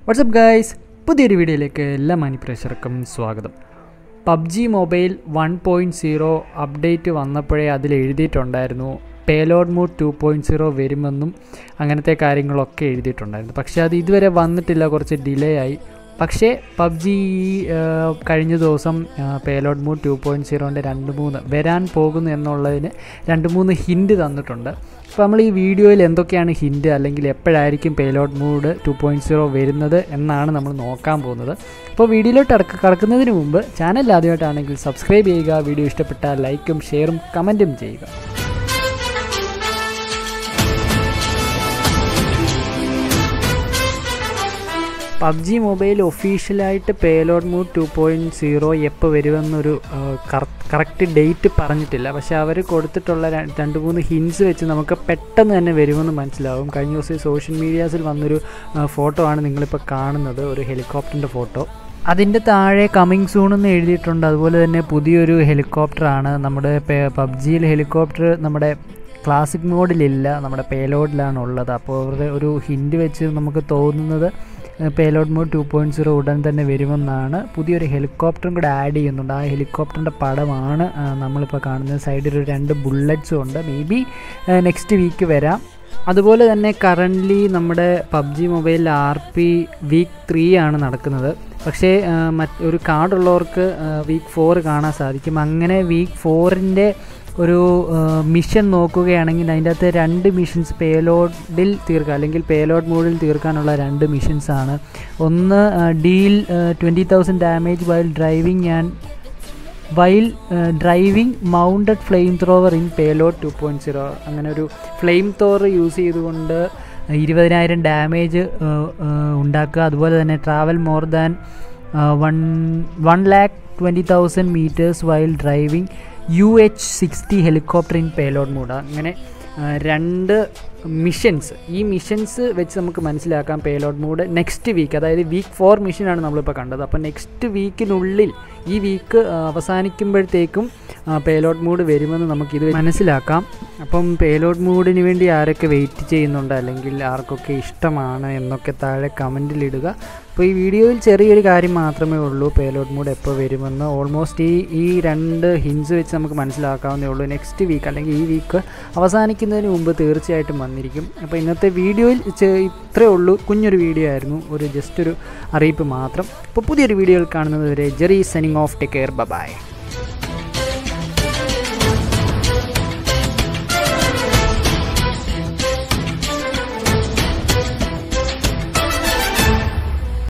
WhatsApp guys പുതിയൊരു വീഡിയോയിലേക്ക് എല്ലാ മാനിപ്രേക്ഷർക്കും സ്വാഗതം PUBG mobile one point zero update വന്നപ്പോഴേ അതിൽ എഴുതിയിട്ടുണ്ടായിരുന്നു payload mode two point zero വരുമെന്നും അങ്ങനത്തെ കാര്യങ്ങളൊക്കെ എഴുതിയിട്ടുണ്ടായിരുന്നു പക്ഷേ അത് ഇതുവരെ വന്നിട്ടില്ല കുറച്ച് ഡിലേ ആയി പക്ഷേ പബ്ജി കഴിഞ്ഞ ദിവസം പേലോഡ് മൂഡ് ടു പോയിൻറ്റ് സീറോൻ്റെ രണ്ട് മൂന്ന് വരാൻ പോകുന്നു എന്നുള്ളതിന് രണ്ട് മൂന്ന് ഹിൻഡ് തന്നിട്ടുണ്ട് അപ്പോൾ നമ്മൾ ഈ വീഡിയോയിൽ എന്തൊക്കെയാണ് ഹിൻഡ് അല്ലെങ്കിൽ എപ്പോഴായിരിക്കും payload mode two point zero വരുന്നത് എന്നാണ് നമ്മൾ നോക്കാൻ പോകുന്നത് അപ്പോൾ വീഡിയോയിലോട്ട് അടക്ക കടക്കുന്നതിന് മുമ്പ് ചാനൽ ആദ്യമായിട്ടാണെങ്കിൽ സബ്സ്ക്രൈബ് ചെയ്യുക വീഡിയോ ഇഷ്ടപ്പെട്ടാൽ ലൈക്കും ഷെയറും കമൻറ്റും ചെയ്യുക പബ്ജി മൊബൈൽ ഒഫീഷ്യലായിട്ട് payload mode two point zero എപ്പോൾ വരുമെന്നൊരു കറക്റ്റ് ഡേറ്റ് പറഞ്ഞിട്ടില്ല പക്ഷേ അവർ കൊടുത്തിട്ടുള്ള രണ്ട് മൂന്ന് ഹിൻസ് വെച്ച് നമുക്ക് പെട്ടെന്ന് തന്നെ വരുമെന്ന് മനസ്സിലാവും കഴിഞ്ഞ ദിവസം സോഷ്യൽ മീഡിയാസിൽ വന്നൊരു ഫോട്ടോ ആണ് നിങ്ങളിപ്പോൾ കാണുന്നത് ഒരു ഹെലികോപ്റ്ററിൻ്റെ ഫോട്ടോ അതിൻ്റെ താഴെ കമ്മിങ് സൂൺ എന്ന് എഴുതിയിട്ടുണ്ട് അതുപോലെ തന്നെ പുതിയൊരു ഹെലികോപ്റ്ററാണ് നമ്മുടെ പബ്ജിയിൽ ഹെലികോപ്റ്റർ നമ്മുടെ ക്ലാസിക് മോഡിലില്ല നമ്മുടെ പേലോഡിലാണ് ഉള്ളത് അപ്പോൾ അവരുടെ ഒരു ഹിൻഡ് വെച്ച് നമുക്ക് തോന്നുന്നത് payload mode two point zero ഉടൻ തന്നെ വരുമെന്നാണ് പുതിയൊരു ഹെലികോപ്റ്ററും കൂടെ ആഡ് ചെയ്യുന്നുണ്ട് ആ ഹെലികോപ്റ്ററിൻ്റെ പടമാണ് നമ്മളിപ്പോൾ കാണുന്നത് സൈഡിൽ ഒരു രണ്ട് ബുള്ളറ്റ്സും ഉണ്ട് മേ ബി നെക്സ്റ്റ് വീക്ക് വരാം അതുപോലെ തന്നെ കറൻ്റ്ലി നമ്മുടെ പബ്ജി മൊബൈലിൽ ആർ പി വീക്ക് ത്രീ ആണ് നടക്കുന്നത് പക്ഷേ മറ്റ് ഒരു കാർഡുള്ളവർക്ക് വീക്ക് ഫോർ കാണാൻ സാധിക്കും അങ്ങനെ വീക്ക് ഫോറിൻ്റെ ഒരു മിഷൻ നോക്കുകയാണെങ്കിൽ അതിൻ്റെ അകത്ത് രണ്ട് മിഷൻസ് പേലോഡിൽ തീർക്കുക അല്ലെങ്കിൽ പേലോഡ് മോഡിൽ തീർക്കാനുള്ള രണ്ട് മിഷൻസ് ആണ് ഒന്ന് deal twenty thousand damage while driving and while driving mounted flame thrower in payload two point zero അങ്ങനെ ഒരു ഫ്ലെയിം ത്രോവർ യൂസ് ചെയ്തുകൊണ്ട് ഇരുപതിനായിരം ഡാമേജ് ഉണ്ടാക്കുക അതുപോലെ തന്നെ travel more than one one lakh twenty thousand meters while driving U H sixty helicopter in payload mode അങ്ങനെ രണ്ട് missions ഈ മിഷൻസ് വെച്ച് നമുക്ക് മനസ്സിലാക്കാം പേലോഡ് മൂഡ് നെക്സ്റ്റ് വീക്ക് അതായത് വീക്ക് ഫോർ മിഷനാണ് നമ്മളിപ്പോൾ കണ്ടത് അപ്പോൾ നെക്സ്റ്റ് വീക്കിനുള്ളിൽ ഈ വീക്ക് അവസാനിക്കുമ്പോഴത്തേക്കും പേലോഡ് മൂഡ് വരുമെന്ന് നമുക്കിത് മനസ്സിലാക്കാം അപ്പം പേലോഡ് മൂഡിന് വേണ്ടി ആരൊക്കെ വെയിറ്റ് ചെയ്യുന്നുണ്ട് അല്ലെങ്കിൽ ആർക്കൊക്കെ ഇഷ്ടമാണ് എന്നൊക്കെ താഴെ കമൻറ്റിലിടുക അപ്പോൾ ഈ വീഡിയോയിൽ ചെറിയൊരു കാര്യം മാത്രമേ ഉള്ളൂ പേലോഡ് മൂഡ് എപ്പോൾ വരുമെന്ന് ഓൾമോസ്റ്റ് ഈ ഈ രണ്ട് ഹിൻസ് വെച്ച് നമുക്ക് മനസ്സിലാക്കാവുന്നേ ഉള്ളൂ നെക്സ്റ്റ് വീക്ക് അല്ലെങ്കിൽ ഈ വീക്ക് അവസാനിക്കുന്നതിന് മുമ്പ് തീർച്ചയായിട്ടും വന്നിരിക്കും അപ്പോൾ ഇന്നത്തെ വീഡിയോയിൽ ഇത്രയേ ഉള്ളൂ കുഞ്ഞൊരു വീഡിയോ ആയിരുന്നു ഒരു ജസ്റ്റ് ഒരു അറിയിപ്പ് മാത്രം അപ്പോൾ പുതിയൊരു വീഡിയോയിൽ കാണുന്നത് വരെ Jerry signing off take care by